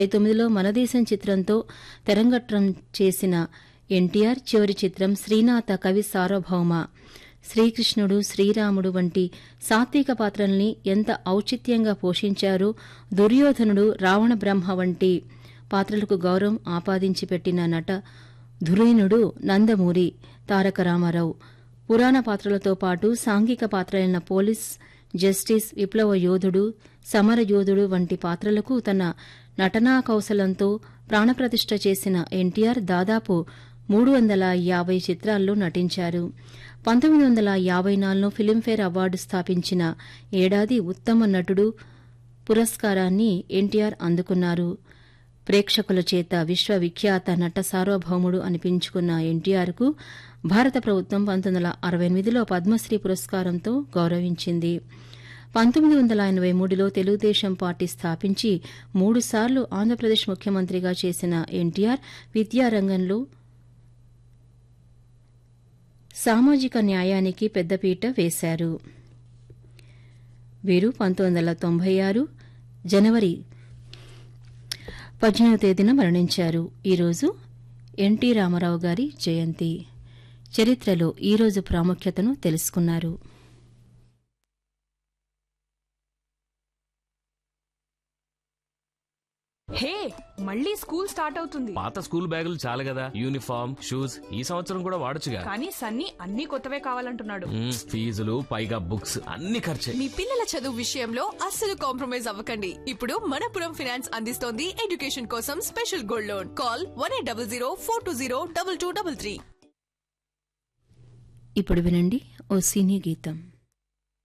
తొమ్మిదిలో మనదేశం చిత్రంతో తెరంగట్రం చేసిన ఎన్టీఆర్ చివరి చిత్రం శ్రీనాథ కవి సార్వభౌమ శ్రీకృష్ణుడు శ్రీరాముడు వంటి సాత్విక పాత్రల్ని ఎంత ఔచిత్యంగా పోషించారో దుర్యోధనుడు రావణ బ్రహ్మ వంటి పాత్రలకు గౌరవం ఆపాదించి పెట్టిన నట ధురీనుడు నందమూరి తారక రామారావు పురాణ పాత్రలతో పాటు సాంఘిక పాత్రలైన పోలీస్ జస్టిస్ విప్లవ యోధుడు సమర యోధుడు వంటి పాత్రలకు తన నటనా కౌశలంతో ప్రాణప్రతిష్ఠ చేసిన ఎన్టీఆర్ దాదాపు మూడు వందల యాభై చిత్రాల్లో నటించారు పంతొమ్మిది వందల యాభై నాలుగులో ఫిలింఫేర్ అవార్డు స్థాపించిన ఏడాది ఉత్తమ నటుడు పురస్కారాన్ని ఎన్టీఆర్ అందుకున్నారు ప్రేక్షకుల చేత విశ్వవిఖ్యాత నట సార్వభౌముడు అనిపించుకున్న ఎన్టీఆర్కు భారత ప్రభుత్వం పంతొమ్మిది వందల అరవై ఎనిమిదిలో పద్మశ్రీ పురస్కారంతో గౌరవించింది పంతొమ్మిది వందల ఎనబై మూడులో తెలుగుదేశం పార్టీ స్థాపించి మూడుసార్లు ఆంధ్రప్రదేశ్ ముఖ్యమంత్రిగా చేసిన ఎన్టీఆర్ విద్యారంగంలో సామాజిక న్యాయానికి పెద్దపీట వేశారు వీరు పంతొమ్మిది వందల తొంభై ఆరు జనవరి పద్దెనిమిదవ తేదీన మరణించారు ఈరోజు ఎన్టీ రామారావు గారి జయంతి చరిత్రలో ఈరోజు ప్రాముఖ్యతను తెలుసుకున్నారు హే మళ్ళీ స్కూల్ స్టార్ట్ అవుతుంది పాత స్కూల్ బ్యాగులు చాలు కదా యూనిఫామ్ షూస్ ఈ సంవత్సరం కూడా వాడొచ్చుగా కానీ సన్నీ అన్ని కొత్తవే కావాలంటున్నాడు మ్మ్, ఫీజులు పైగా బుక్స్ అన్ని ఖర్చే మీ పిల్లల చదువు విషయంలో అస్సలు కాంప్రమైజ్ అవ్వకండి ఇప్పుడు మనపురం ఫినాన్స్ అందిస్తోంది ఎడ్యుకేషన్ కోసం special gold loan call one eight double zero four two zero double two double three ఇప్పుడు వినండి ఓ సినీ గీతం